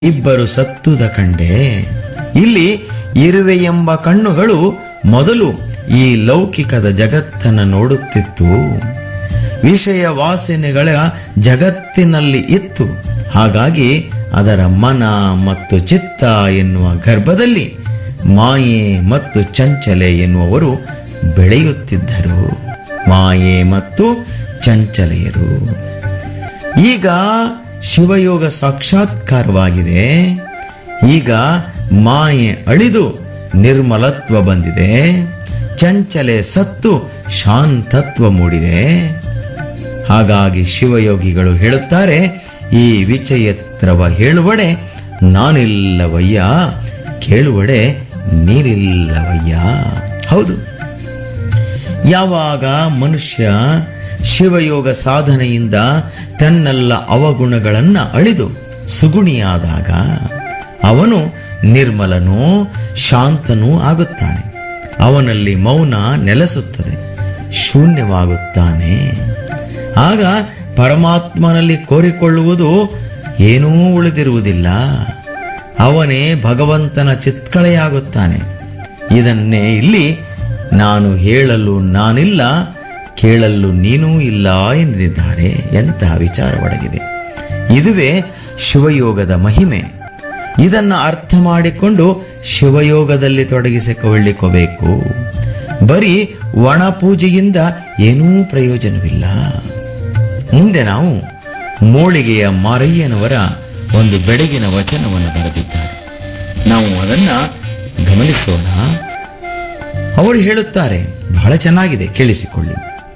ಇಬ್ಬರು ಸತ್ತುದ ಕಂಡೆ ಇಲ್ಲಿ ಇರುವೆ ಎಂಬ ಕಣ್ಣುಗಳು ಮೊದಲು ಈ ಲೌಕಿಕದ ಜಗತ್ತನ್ನು ನೋಡುತ್ತಿತ್ತು ವಿಷಯ ವಾಸನೆಗಳ ಜಗತ್ತಿನಲ್ಲಿ ಇತ್ತು ಹಾಗಾಗಿ ಅದರ ಮನ ಮತ್ತು ಚಿತ್ತ ಎನ್ನುವ ಗರ್ಭದಲ್ಲಿ ಮಾಯೆ ಮತ್ತು ಚಂಚಲೆ ಎನ್ನುವವರು ಬೆಳೆಯುತ್ತಿದ್ದರು ಮಾಯೆ ಮತ್ತು ಚಂಚಲೆಯರು ಈಗ ಶಿವಯೋಗ ಸಾಕ್ಷಾತ್ಕಾರವಾಗಿದೆ ಈಗ ಮಾಯೆ ಅಳಿದು ನಿರ್ಮಲತ್ವ ಬಂದಿದೆ ಚಂಚಲೆ ಸತ್ತು ಶಾಂತತ್ವ ಮೂಡಿದೆ ಹಾಗಾಗಿ ಶಿವಯೋಗಿಗಳು ಹೇಳುತ್ತಾರೆ ಈ ವಿಚಯತ್ರವ ಹೇಳುವಡೆ ನಾನಿಲ್ಲವಯ್ಯ ಕೇಳುವಡೆ ನೀರಿಲ್ಲವಯ್ಯ ಹೌದು ಯಾವಾಗ ಮನುಷ್ಯ ಶಿವಯೋಗ ಸಾಧನೆಯಿಂದ ತನ್ನೆಲ್ಲ ಅವಗುಣಗಳನ್ನ ಅಳಿದು ಸುಗುಣಿಯಾದಾಗ ಅವನು ನಿರ್ಮಲನೂ ಶಾಂತನೂ ಆಗುತ್ತಾನೆ ಅವನಲ್ಲಿ ಮೌನ ನೆಲೆಸುತ್ತದೆ ಶೂನ್ಯವಾಗುತ್ತಾನೆ ಆಗ ಪರಮಾತ್ಮನಲ್ಲಿ ಕೋರಿಕೊಳ್ಳುವುದು ಏನೂ ಉಳಿದಿರುವುದಿಲ್ಲ ಅವನೇ ಭಗವಂತನ ಚಿತ್ಕಳೆಯಾಗುತ್ತಾನೆ ಇದನ್ನೇ ಇಲ್ಲಿ ನಾನು ಹೇಳಲು ನಾನಿಲ್ಲ ಕೇಳಲು ನೀನೂ ಇಲ್ಲ ಎಂದಿದ್ದಾರೆ ಎಂತಹ ವಿಚಾರವಡಗಿದೆ ಇದುವೇ ಶಿವಯೋಗದ ಮಹಿಮೆ ಇದನ್ನು ಅರ್ಥ ಮಾಡಿಕೊಂಡು ಶಿವಯೋಗದಲ್ಲಿ ತೊಡಗಿಸಿಕೊಳ್ಳಿಕೋಬೇಕು ಬರೀ ಒಣ ಪೂಜೆಯಿಂದ ಏನೂ ಪ್ರಯೋಜನವಿಲ್ಲ ಮುಂದೆ ನಾವು ಮೋಳಿಗೆಯ ಮಾರಯ್ಯನವರ ಒಂದು ಬೆಳಗಿನ ವಚನವನ್ನು ಬರೆದಿದ್ದಾರೆ ನಾವು ಅದನ್ನ ಗಮನಿಸೋಣ ಅವರು ಹೇಳುತ್ತಾರೆ ಬಹಳ ಚೆನ್ನಾಗಿದೆ ಕೇಳಿಸಿಕೊಳ್ಳಿ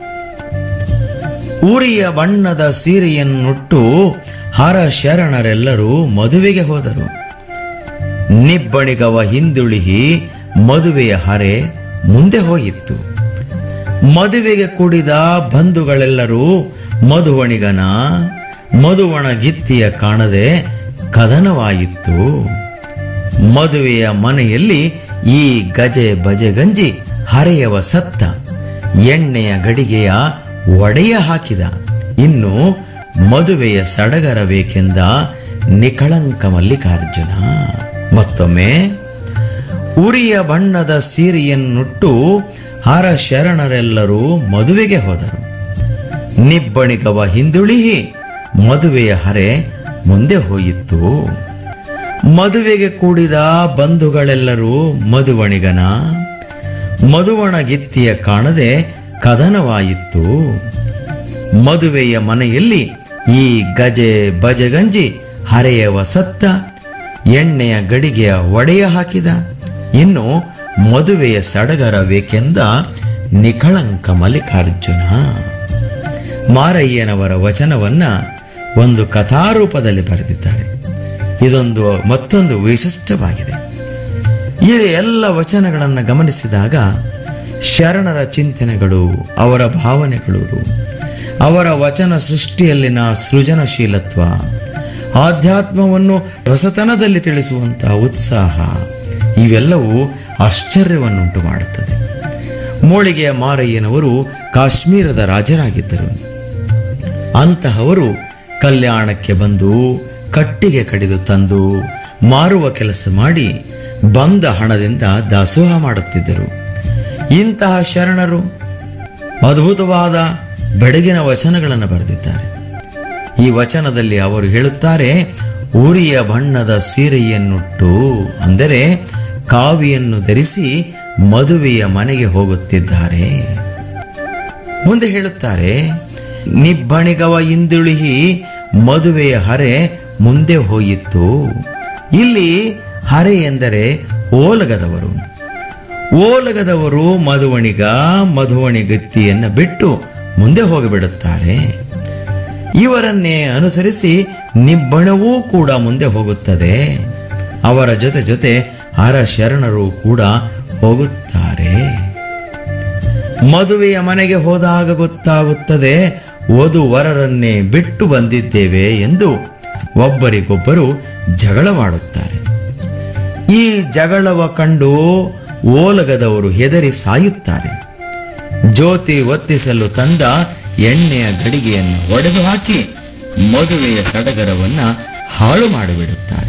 ಊರಿಯ ಬಣ್ಣದ ಸೀರೆಯನ್ನುಟ್ಟು ಹರ ಶರಣರೆಲ್ಲರೂ ಮದುವೆಗೆ ಹೋದರು ನಿಬ್ಬಣಿಗವ ಹಿಂದುಳಿಹಿ ಮದುವೆಯ ಹರೆ ಮುಂದೆ ಹೋಗಿತ್ತು ಮದುವೆಗೆ ಕೂಡಿದ ಬಂಧುಗಳೆಲ್ಲರೂ ಮಧುವಣಿಗನ ಮಧುವಣ ಗಿತ್ತಿಯ ಕಾಣದೆ ಕದನವಾಯಿತು ಮದುವೆಯ ಮನೆಯಲ್ಲಿ ಈ ಗಜೆ ಬಜೆ ಗಂಜಿ ಹರೆಯವ ಸತ್ತ ಎಣ್ಣೆಯ ಗಡಿಗೆಯ ಒಡೆಯ ಹಾಕಿದ ಇನ್ನು ಮದುವೆಯ ಸಡಗರಬೇಕೆಂದ ನಿಕಳಂಕ ಮಲ್ಲಿಕಾರ್ಜುನ ಮತ್ತೊಮ್ಮೆ ಉರಿಯ ಬಣ್ಣದ ಸೀರೆಯನ್ನುಟ್ಟು ಹರ ಶರಣರೆಲ್ಲರೂ ಮದುವೆಗೆ ಹೋದರು ನಿಬ್ಬಣಿಗವ ಹಿಂದುಳಿಹಿ ಮದುವೆಯ ಹರೆ ಮುಂದೆ ಹೋಯಿತು ಮದುವೆಗೆ ಕೂಡಿದ ಬಂಧುಗಳೆಲ್ಲರೂ ಮಧುವಣಿಗನ ಮಧುವಣ ಗಿತ್ತಿಯ ಕಾಣದೆ ಕದನವಾಯಿತು ಮದುವೆಯ ಮನೆಯಲ್ಲಿ ಈ ಗಜೆ ಬಜಗಂಜಿ ಹರೆಯವ ಸತ್ತ ಎಣ್ಣೆಯ ಗಡಿಗೆಯ ಒಡೆಯ ಹಾಕಿದ ಇನ್ನು ಮದುವೆಯ ಸಡಗರಬೇಕೆಂದ ನಿಖಳಂಕ ಮಲ್ಲಿಕಾರ್ಜುನ ಮಾರಯ್ಯನವರ ವಚನವನ್ನ ಒಂದು ಕಥಾರೂಪದಲ್ಲಿ ಬರೆದಿದ್ದಾರೆ ಇದೊಂದು ಮತ್ತೊಂದು ವಿಶಿಷ್ಟವಾಗಿದೆ ಈ ಎಲ್ಲ ವಚನಗಳನ್ನು ಗಮನಿಸಿದಾಗ ಶರಣರ ಚಿಂತನೆಗಳು ಅವರ ಭಾವನೆಗಳು ಅವರ ವಚನ ಸೃಷ್ಟಿಯಲ್ಲಿನ ಸೃಜನಶೀಲತ್ವ ಆಧ್ಯಾತ್ಮವನ್ನು ಹೊಸತನದಲ್ಲಿ ತಿಳಿಸುವಂತಹ ಉತ್ಸಾಹ ಇವೆಲ್ಲವೂ ಆಶ್ಚರ್ಯವನ್ನುಂಟು ಮಾಡುತ್ತದೆ ಮೋಳಿಗೆಯ ಮಾರಯ್ಯನವರು ಕಾಶ್ಮೀರದ ರಾಜರಾಗಿದ್ದರು ಅಂತಹವರು ಕಲ್ಯಾಣಕ್ಕೆ ಬಂದು ಕಟ್ಟಿಗೆ ಕಡಿದು ತಂದು ಮಾರುವ ಕೆಲಸ ಮಾಡಿ ಬಂದ ಹಣದಿಂದ ದಾಸೋಹ ಮಾಡುತ್ತಿದ್ದರು ಇಂತಹ ಶರಣರು ಅದ್ಭುತವಾದ ಬೆಳಗಿನ ವಚನಗಳನ್ನು ಬರೆದಿದ್ದಾರೆ ಈ ವಚನದಲ್ಲಿ ಅವರು ಹೇಳುತ್ತಾರೆ ಊರಿಯ ಬಣ್ಣದ ಸೀರೆಯನ್ನುಟ್ಟು ಅಂದರೆ ಕಾವಿಯನ್ನು ಧರಿಸಿ ಮದುವೆಯ ಮನೆಗೆ ಹೋಗುತ್ತಿದ್ದಾರೆ ಮುಂದೆ ಹೇಳುತ್ತಾರೆ ನಿಬ್ಬಣಿಗವ ಹಿಂದುಳಿಹಿ ಮದುವೆಯ ಹರೆ ಮುಂದೆ ಹೋಯಿತು ಇಲ್ಲಿ ಹರೆ ಎಂದರೆ ಓಲಗದವರು ಓಲಗದವರು ಮಧುವಣಿಗ ಮಧುವಣಿಗತ್ತಿಯನ್ನು ಬಿಟ್ಟು ಮುಂದೆ ಹೋಗಿಬಿಡುತ್ತಾರೆ ಇವರನ್ನೇ ಅನುಸರಿಸಿ ನಿಬ್ಬಣವೂ ಕೂಡ ಮುಂದೆ ಹೋಗುತ್ತದೆ ಅವರ ಜೊತೆ ಜೊತೆ ಹರ ಶರಣರು ಕೂಡ ಹೋಗುತ್ತಾರೆ ಮದುವೆಯ ಮನೆಗೆ ಹೋದಾಗ ಗೊತ್ತಾಗುತ್ತದೆ ವಧು ವರರನ್ನೇ ಬಿಟ್ಟು ಬಂದಿದ್ದೇವೆ ಎಂದು ಒಬ್ಬರಿಗೊಬ್ಬರು ಜಗಳವಾಡುತ್ತಾರೆ ಈ ಜಗಳವ ಕಂಡು ಓಲಗದವರು ಹೆದರಿ ಸಾಯುತ್ತಾರೆ ಜ್ಯೋತಿ ಒತ್ತಿಸಲು ತಂದ ಎಣ್ಣೆಯ ಗಡಿಗೆಯನ್ನು ಒಡೆದು ಹಾಕಿ ಮದುವೆಯ ಸಡಗರವನ್ನ ಹಾಳು ಮಾಡಿಬಿಡುತ್ತಾರೆ